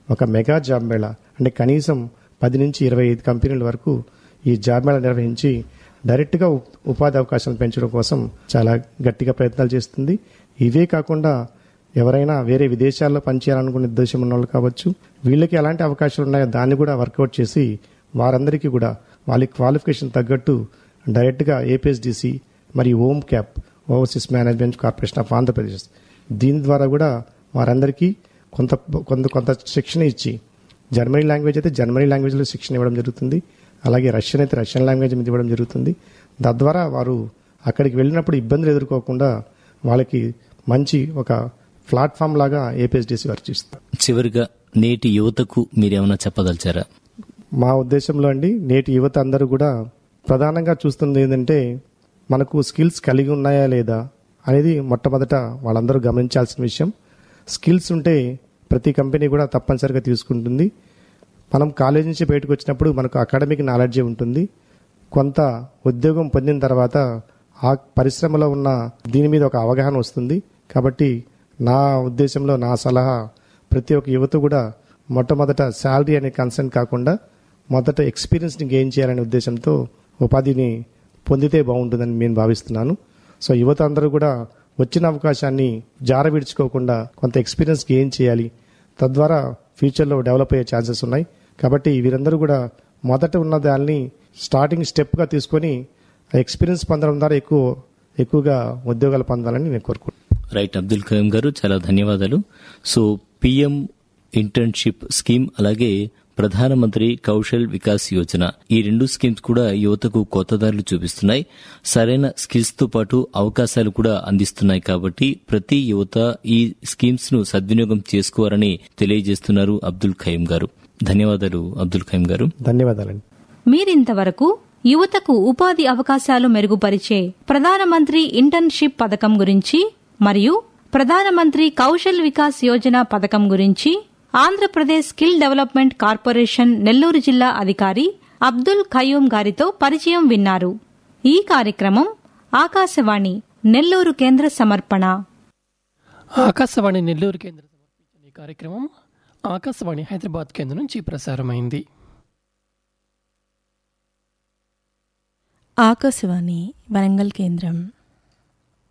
ఒక mega job Mela అంటే కనీసం పది నుంచి ఇరవై ఐదు కంపెనీల వరకు ఈ జాబ్ మేళా నిర్వహించి డైరెక్ట్గా ఉ- ఉపాధి అవకాశాలు పెంచడం కోసం చాలా గట్టిగా ప్రయత్నాలు చేస్తుంది ఇవే కాకుండా ఎవరైనా వేరే విదేశాల్లో పనిచేయాలనుకునే ఉద్దేశం ఉన్న వాళ్ళు కావచ్చు వీళ్ళకి ఎలాంటి అవకాశాలు ఉన్నాయో దాన్ని కూడా వర్కౌట్ చేసి వారందరికీ కూడా వాళ్ళ క్వాలిఫికేషన్ తగ్గట్టు డైరెక్ట్గా ఏపీఎస్డిసి మరియు OMCAP overseas management corporation of Andhra Pradesh దీని ద్వారా కూడా వారందరికీ కొంత కొంత కొంత శిక్షణ ఇచ్చి జర్మనీ లాంగ్వేజ్ అయితే జర్మనీ లాంగ్వేజ్లో శిక్షణ ఇవ్వడం జరుగుతుంది అలాగే రష్యన్ అయితే రష్యన్ లాంగ్వేజ్ మీద ఇవ్వడం జరుగుతుంది తద్వారా వారు అక్కడికి వెళ్ళినప్పుడు ఇబ్బందులు ఎదుర్కోకుండా వాళ్ళకి మంచి ఒక ప్లాట్ఫామ్ లాగా ఏపీఎస్డిసి వర్క్ చేస్తారు చివరిగా నేటి యువతకు మీరేమైనా చెప్పదలిచారా మా ఉద్దేశంలో అండి నేటి యువత అందరూ కూడా ప్రధానంగా చూస్తుంది ఏంటంటే మనకు స్కిల్స్ కలిగి ఉన్నాయా లేదా అనేది మొట్టమొదట వాళ్ళందరూ గమనించాల్సిన విషయం స్కిల్స్ ఉంటే ప్రతి కంపెనీ కూడా తప్పనిసరిగా తీసుకుంటుంది మనం కాలేజ్ నుంచి బయటకు వచ్చినప్పుడు మనకు అకాడమిక్ నాలెడ్జే ఉంటుంది కొంత ఉద్యోగం పొందిన తర్వాత ఆ పరిశ్రమలో ఉన్న దీని మీద ఒక అవగాహన వస్తుంది కాబట్టి నా ఉద్దేశంలో నా సలహా ప్రతి ఒక్క యువత కూడా మొట్టమొదట శాలరీ అనే కన్సర్న్ కాకుండా మొదట ఎక్స్పీరియన్స్ని గెయిన్ చేయాలనే ఉద్దేశంతో ఉపాధిని పొందితే బాగుంటుందని నేను భావిస్తున్నాను సో యువత అందరూ కూడా వచ్చిన అవకాశాన్ని జార విడుచుకోకుండా కొంత ఎక్స్పీరియన్స్ గెయిన్ చేయాలి తద్వారా ఫ్యూచర్లో డెవలప్ అయ్యే ఛాన్సెస్ ఉన్నాయి కాబట్టి వీరందరూ కూడా మొదట ఉన్న దాన్ని స్టార్టింగ్ స్టెప్గా తీసుకొని ఎక్స్పీరియన్స్ పొందడం ద్వారా ఎక్కువ ఎక్కువగా ఉద్యోగాలు పొందాలని నేను కోరుకుంటున్నాను రైట్ అబ్దుల్ ఖయం గారు చాలా ధన్యవాదాలు సో పిఎం ఇంటర్న్షిప్ స్కీమ్ అలాగే ప్రధానమంత్రి కౌశల్ వికాస్ యోజన ఈ రెండు స్కీమ్స్ కూడా యువతకు కొత్త దారులు చూపిస్తున్నాయి సరైన స్కిల్స్ తో పాటు అవకాశాలు కూడా అందిస్తున్నాయి కాబట్టి ప్రతి యువత ఈ స్కీమ్స్ ను సద్వినియోగం చేసుకోవాలని తెలియజేస్తున్నారు అబ్దుల్ ఖయం గారు ధన్యవాదాలు అబ్దుల్ ఖయం గారు ధన్యవాదాలండి మీరింతవరకు యువతకు ఉపాధి అవకాశాలు మెరుగుపరిచే ప్రధానమంత్రి ఇంటర్న్షిప్ పథకం గురించి మరియు ప్రధానమంత్రి కౌశల్ వికాస్ యోజన పథకం గురించి Andhra Pradesh skill development corporation Nellore జిల్లా అధికారి అబ్దుల్ ఖయూం గారితో పరిచయం విన్నారు ఈ కార్యక్రమం ఆకాశవాణి నెల్లూరు కేంద్ర సమర్పణ ఆకాశవాణి నెల్లూరు కేంద్ర సమర్పించిన ఈ కార్యక్రమం ఆకాశవాణి హైదరాబాద్ కేంద్రం నుంచి ప్రసారమైంది ఆకాశవాణి వరంగల్ కేంద్రం